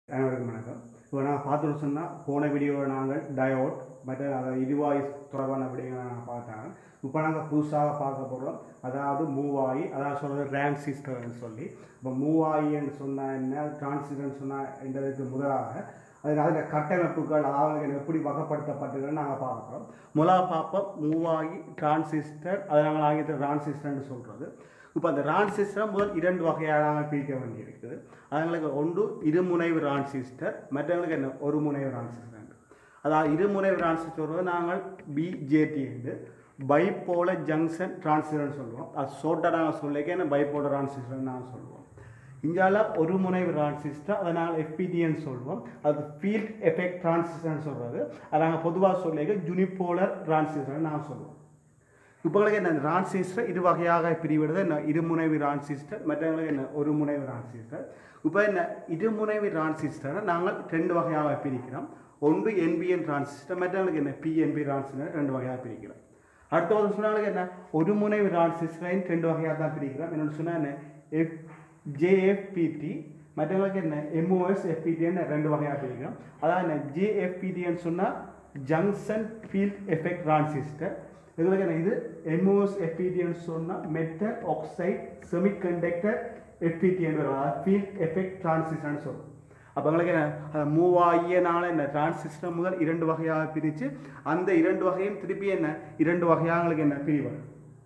அனைவருக்கும் வணக்கம் இப்போ நான் பார்த்துட்டு சொன்னால் போன வீடியோவில் நாங்கள் டயோட் மற்ற அதாவது இருவாயு தொடர்பான விடயங்களை நாங்கள் பார்த்தாங்க இப்போ நாங்கள் புதுசாக பார்க்க போகிறோம் அதாவது மூவாயி அதாவது சொல்கிறது ரேங்க் சிஸ்டர்னு சொல்லி இப்போ மூவாயின்னு சொன்னால் என்ன டிரான்சிஸ்டர்னு சொன்னால் என்றதுக்கு முதலாக அது அதில் கட்டமைப்புகள் அதாவது எப்படி வகைப்படுத்தப்பட்டதுன்னு நாங்கள் பார்க்குறோம் முதலாக பார்ப்போம் மூவாயி டிரான்சிஸ்டர் அதை நாங்கள் ஆங்கிலத்தில் டிரான்சிஸ்டர்னு சொல்கிறது இப்போ அந்த டிரான்சிஸ்டரை முதல் இரண்டு வகையாக நாங்கள் பிரிக்க வேண்டியிருக்குது அதுங்களுக்கு ஒன்று இருமுனைவு டிரான்சிஸ்டர் மற்றவங்களுக்கு என்ன ஒரு முனைவு டிரான்சிஸ்டர் அதாவது இருமுனைவு டிரான்சிஸ்டர் நாங்கள் பிஜேடி என்று பைப்போல ஜங்ஷன் டிரான்சிஸ்டர்னு சொல்லுவோம் அது ஷோர்ட்டாக நாங்கள் சொல்லிக்க என்ன பைப்போல டிரான்சிஸ்டர்னு நாங்கள் சொல்லுவோம் இந்தியாவில் ஒரு முனைவு டிரான்சிஸ்டர் அதை நாங்கள் எஃபிடின்னு சொல்லுவோம் அது ஃபீல்ட் எஃபெக்ட் டிரான்சிஸ்டர்னு சொல்கிறது அதை நாங்கள் பொதுவாக சொல்லிக்க ஜுனிபோலர் டிரான்சிஸ்டர்னு நாங்கள் சொல்லுவோம் இப்போ உங்களுக்கு என்ன டிரான்சிஸ்டர் இரு வகையாக பிரிவிடுது என்ன இருமுனைவு டிரான்சிஸ்டர் மற்றவங்களுக்கு என்ன ஒரு முனைவு டிரான்சிஸ்டர் இப்போ என்ன இருமுனைவு டிரான்சிஸ்டரை நாங்கள் ரெண்டு வகையாக பிரிக்கிறோம் ஒன்று என்பிஎன் டிரான்சிஸ்டர் மற்றவங்களுக்கு என்ன பிஎன்பி டிரான்சிஸ்டர் ரெண்டு வகையாக பிரிக்கிறோம் அடுத்த ஒரு சொன்னாங்களுக்கு என்ன ஒரு முனைவு டிரான்சிஸ்டரையும் ரெண்டு வகையாக தான் பிரிக்கிறோம் என்னென்னு சொன்னால் என்ன எஃப் ஜேஎஃப்பிடி மற்றவங்களுக்கு என்ன எம்ஓஎஸ் எஃபிடின்னு ரெண்டு வகையாக பிரிக்கிறோம் அதாவது என்ன ஜேஎஃப்பிடின்னு சொன்னால் ஜங்ஷன் ஃபீல்ட் எஃபெக்ட் டிரான்சிஸ்டர் எங்களுக்கு என்ன இது எம்ஓஎஸ் எஃபிடின்னு சொன்னால் மெட்டல் ஆக்சைட் செமிகண்டக்டர் எஃபிடின்னு வரும் அதாவது ஃபீல்ட் எஃபெக்ட் டிரான்சிஸ்டர்னு சொல்லுவோம் அப்போ எங்களுக்கு என்ன மூவ் ஆகியனால என்ன டிரான்சிஸ்டர் முதல் இரண்டு வகையாக பிரித்து அந்த இரண்டு வகையும் திருப்பி என்ன இரண்டு வகையாக எங்களுக்கு என்ன பிரிவாங்க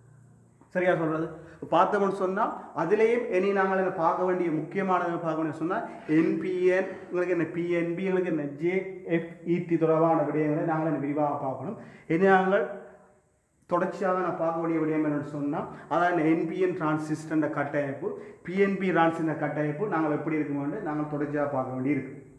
சரியா சொல்கிறது பார்த்தோம்னு சொன்னால் அதுலேயும் இனி நாங்கள் என்ன பார்க்க வேண்டிய முக்கியமானது பார்க்க வேண்டிய சொன்னால் என்பிஎன் உங்களுக்கு என்ன பிஎன்பி எங்களுக்கு என்ன ஜேஎஃப்இடி தொடர்பான விடயங்களை நாங்கள் என்ன விரிவாக பார்க்கணும் இனி நாங்கள் தொடர்ச்சியாக நான் பார்க்க வேண்டிய விடயம் என்னன்னு சொன்னால் அதான் என்பிஎன் டிரான்சிஸ்டர் கட்டமைப்பு பிஎன்பி டிரான்சிஸ்டர் கட்டமைப்பு நாங்கள் எப்படி இருக்குமோன்னு நாங்கள் தொடர்ச்சியாக பார்க்க வேண்டியிருக்கு